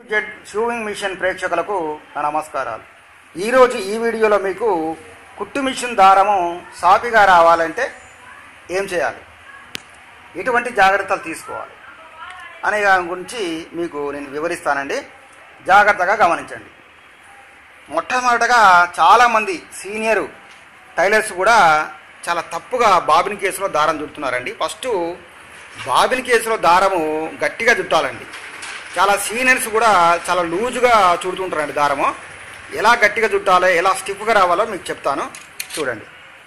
Z షూవింగ్ machine ప్రేక్షకులకు నా నమస్కారాలు ఈరోజు ఈ వీడియోలో మీకు కుట్టు మిషన్ దారము సాఫీగా రావాలంటే ఏం చేయాలి ఎటువంటి జాగ్రత్తలు తీసుకోవాలి అనే దాని గురించి మీకు నేను వివరిస్తానండి జాగ్రత్తగా గమనించండి మొట్టమొదటగా చాలామంది సీనియర్ టైలర్స్ కూడా చాలా తప్పుగా బాబిన్ కేసులో దారం చుడుతున్నారండి ఫస్ట్ బాబిన్ కేసులో దారము గట్టిగా చుట్టాలండి చాలా సీనియర్స్ కూడా చాలా లూజుగా చుడుతుంటారండి దారము ఎలా గట్టిగా చుట్టాలో ఎలా స్టిఫ్గా రావాలో మీకు చెప్తాను చూడండి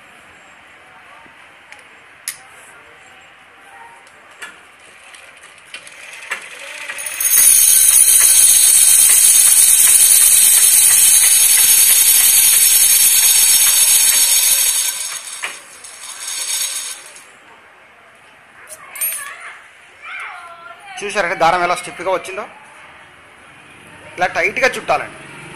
చూసారంటే దారం ఎలా స్టిఫ్గా వచ్చిందో ఇలా టైట్గా చుట్టాలండి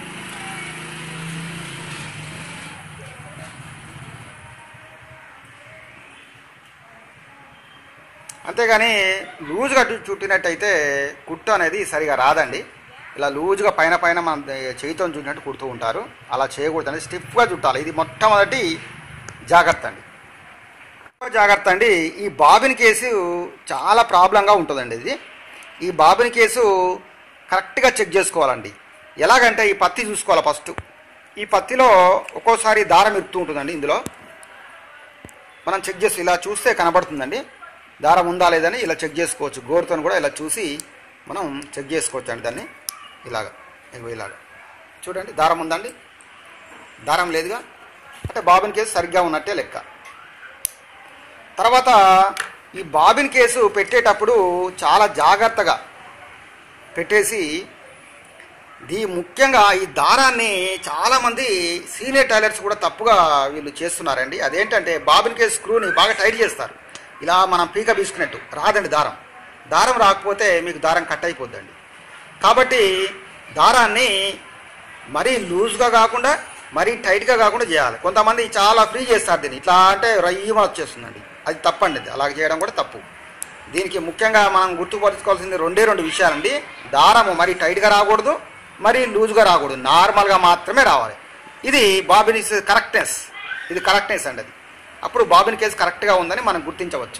అంతేగాని లూజ్గా చు- చుట్టినట్టయితే కుట్టు అనేది సరిగా రాదండి ఇలా లూజ్గా పైన పైన మనం చేయితో చుట్టినట్టు కుడుతూ ఉంటారు అలా చేయకూడదండి స్టిఫ్గా చుట్టాలి ఇది మొట్టమొదటి జాగ్రత్త అండి ఎక్కువ జాగ్రత్త అండి ఈ బాబిన్ కేసు చాలా ప్రాబ్లంగా ఉంటుందండి ఇది ఈ బాబిన్ కేసు కరెక్ట్గా చెక్ చేసుకోవాలండి ఎలాగంటే ఈ పత్తి చూసుకోవాలి ఫస్ట్ ఈ పత్తిలో ఒక్కోసారి దారం ఇరుతూ ఉంటుందండి ఇందులో మనం చెక్ చేసి ఇలా చూస్తే కనబడుతుందండి దారం ఉందా లేదని ఇలా చెక్ చేసుకోవచ్చు గోరుతో కూడా ఇలా చూసి మనం చెక్ చేసుకోవచ్చు అండి దాన్ని ఇలాగ ఇగో ఇలాగ చూడండి దారం ఉందండి దారం లేదుగా అంటే బాబిన్ కేసు సరిగ్గా ఉన్నట్టే లెక్క తర్వాత ఈ బాబిన్ కేసు పెట్టేటప్పుడు చాలా జాగ్రత్తగా పెట్టేసి దీ ముఖ్యంగా ఈ దారాన్ని చాలామంది సీనియర్ టైలర్స్ కూడా తప్పుగా వీళ్ళు చేస్తున్నారండి అదేంటంటే బాబిన్ కేసు స్క్రూని బాగా టైట్ చేస్తారు ఇలా మనం పీక బీసుకున్నట్టు రాదండి దారం దారం రాకపోతే మీకు దారం కట్ అయిపోద్దండి కాబట్టి దారాన్ని మరీ లూజ్గా కాకుండా మరీ టైట్గా కాకుండా చేయాలి కొంతమంది చాలా ఫ్రీ చేస్తారు దీన్ని ఇట్లా అంటే రయ్యమ వచ్చేస్తుందండి అది తప్పండి అది అలాగ చేయడం కూడా తప్పు దీనికి ముఖ్యంగా మనం గుర్తుపరచుకోవాల్సింది రెండే రెండు విషయాలండి దారము మరీ టైట్గా రాకూడదు మరీ లూజ్గా రాకూడదు నార్మల్గా మాత్రమే రావాలి ఇది బాబిన్ కరెక్ట్నెస్ ఇది కరెక్ట్నెస్ అండి అది అప్పుడు బాబిన్ కేసు కరెక్ట్గా ఉందని మనం గుర్తించవచ్చు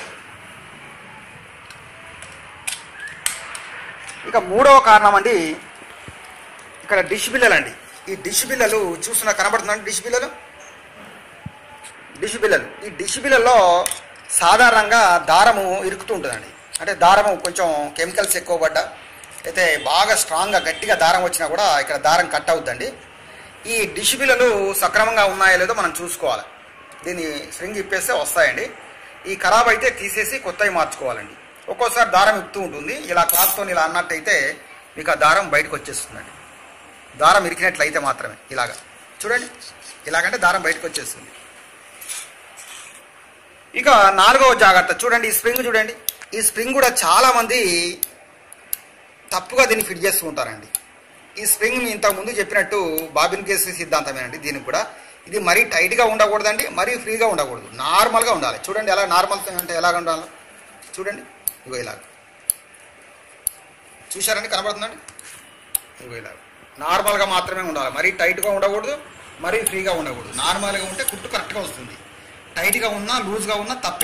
ఇక మూడవ కారణం అండి ఇక్కడ డిష్ బిల్లలు అండి ఈ డిష్ బిల్లలు చూస్తున్నా కనబడుతుందండి డిష్ బిల్లలు డిష్ బిల్లలు ఈ డిష్ బిల్లల్లో సాధారణంగా దారము ఇరుకుతూ ఉంటుందండి అంటే దారము కొంచెం కెమికల్స్ ఎక్కువ పడ్డా అయితే బాగా స్ట్రాంగ్గా గట్టిగా దారం వచ్చినా కూడా ఇక్కడ దారం కట్ అవుద్దండి ఈ డిష్ బిల్లలు సక్రమంగా ఉన్నాయో లేదో మనం చూసుకోవాలి దీన్ని స్ప్రింగ్ ఇప్పేస్తే వస్తాయండి ఈ ఖరాబ్ అయితే తీసేసి కొత్తవి మార్చుకోవాలండి ఒక్కోసారి దారం ఇప్పుతూ ఉంటుంది ఇలా క్లాత్తో ఇలా అన్నట్టయితే మీకు ఆ దారం బయటకు వచ్చేస్తుందండి దారం ఇరికినట్లయితే మాత్రమే ఇలాగా చూడండి ఇలాగంటే దారం బయటకు వచ్చేస్తుంది ఇక నాలుగవ జాగ్రత్త చూడండి ఈ స్ప్రింగ్ చూడండి ఈ స్ప్రింగ్ కూడా చాలా మంది తప్పుగా దీన్ని ఫిట్ చేస్తూ ఉంటారండి ఈ స్ప్రింగ్ ఇంతకు ముందు చెప్పినట్టు బాబిన్ కేసు సిద్ధాంతమేనండి దీనికి కూడా ఇది మరీ టైట్గా ఉండకూడదండి మరీ ఫ్రీగా ఉండకూడదు నార్మల్గా ఉండాలి చూడండి ఎలా నార్మల్ అంటే ఎలాగ ఉండాలి చూడండి ఇగో ఇలాగ చూశారండి కనబడుతుందండి ఇగో ఇలాగ నార్మల్గా మాత్రమే ఉండాలి మరీ టైట్గా ఉండకూడదు మరీ ఫ్రీగా ఉండకూడదు నార్మల్గా ఉంటే కుట్టు కరెక్ట్గా వస్తుంది టైట్గా ఉన్నా లూజ్గా ఉన్నా తప్పే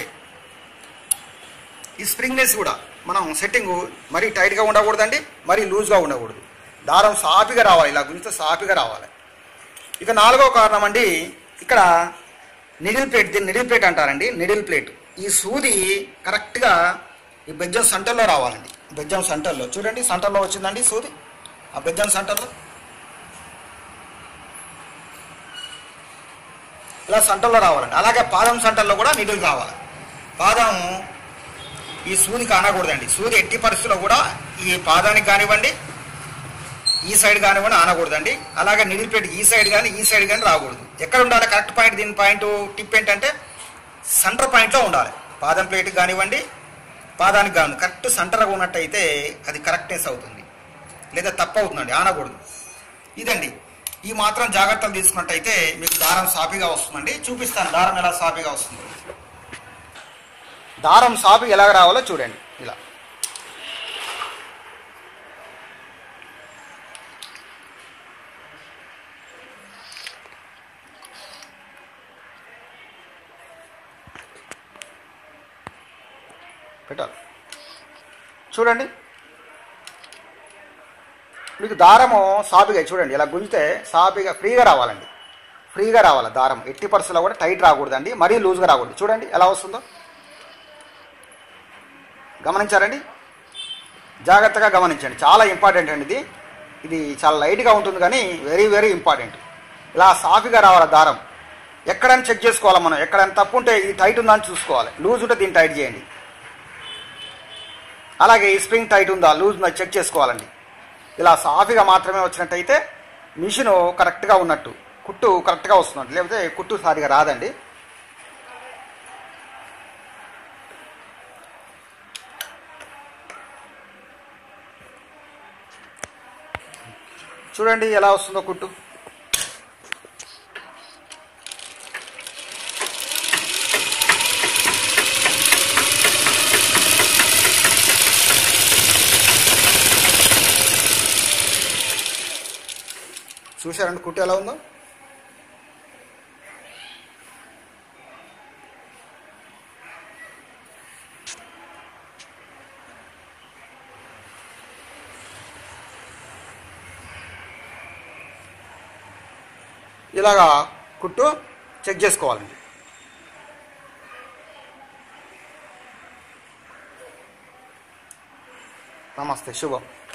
ఈ స్ప్రింగ్నెస్ కూడా మనం సెట్టింగ్ మరీ టైట్గా ఉండకూడదండి మరీ లూజ్గా ఉండకూడదు దారం సాఫీగా రావాలి ఇలా గుంజితే సాఫీగా రావాలి ఇక నాలుగో కారణం అండి ఇక్కడ నిడిల్ ప్లేట్ దీన్ని నిడిల్ ప్లేట్ అంటారండి నిడిల్ ప్లేట్ ఈ సూది కరెక్ట్గా ఈ బెజ్జం సెంటర్లో రావాలండి బెజ్జం సెంటర్లో చూడండి సెంటర్లో వచ్చిందండి సూది ఆ బెజ్జం సెంటర్లో ఇలా సెంటర్లో రావాలండి అలాగే పాదం సెంటర్లో కూడా నిడులు రావాలి పాదం ఈ సూదికి ఆనకూడదండి సూది ఎట్టి పరిస్థితుల్లో కూడా ఈ పాదానికి కానివ్వండి ఈ సైడ్ కానివ్వండి ఆనకూడదండి అలాగే నిడిల్ ప్లేట్ ఈ సైడ్ కానీ ఈ సైడ్ కానీ రాకూడదు ఎక్కడ ఉండాలి కరెక్ట్ పాయింట్ దీని పాయింట్ టిప్ ఏంటంటే సెంటర్ పాయింట్లో ఉండాలి పాదం ప్లేట్ కానివ్వండి పాదానికి కాను కరెక్ట్ సెంటర్గా ఉన్నట్టయితే అది కరెక్ట్నెస్ అవుతుంది లేదా తప్పు అవుతుందండి ఆనకూడదు ఇదండి ఈ మాత్రం జాగ్రత్తలు తీసుకున్నట్టయితే మీకు దారం సాఫీగా వస్తుందండి చూపిస్తాను దారం ఎలా సాఫీగా వస్తుందో దారం సాఫీ ఎలా రావాలో చూడండి ఇలా పెట్టాలి చూడండి మీకు దారము సాపిగా చూడండి ఇలా గుంజితే సాపిగా ఫ్రీగా రావాలండి ఫ్రీగా రావాలి దారం ఎట్టి పరిస్థితుల్లో కూడా టైట్ రాకూడదండి మరీ లూజ్గా రాకూడదు చూడండి ఎలా వస్తుందో గమనించారండి జాగ్రత్తగా గమనించండి చాలా ఇంపార్టెంట్ అండి ఇది ఇది చాలా లైట్గా ఉంటుంది కానీ వెరీ వెరీ ఇంపార్టెంట్ ఇలా సాఫీగా రావాలి దారం ఎక్కడైనా చెక్ చేసుకోవాలి మనం ఎక్కడైనా తప్పు ఉంటే ఇది టైట్ ఉందా అని చూసుకోవాలి లూజ్ ఉంటే దీన్ని టైట్ చేయండి అలాగే ఈ స్ప్రింగ్ టైట్ ఉందా లూజ్ ఉందా చెక్ చేసుకోవాలండి ఇలా సాఫీగా మాత్రమే వచ్చినట్టయితే మిషన్ కరెక్ట్గా ఉన్నట్టు కుట్టు కరెక్ట్గా వస్తున్నట్టు లేకపోతే కుట్టు సారిగా రాదండి చూడండి ఎలా వస్తుందో కుట్టు చూశారండి కుట్టు ఎలా ఉందో ఇలాగా కుట్టు చెక్ చేసుకోవాలండి నమస్తే శుభం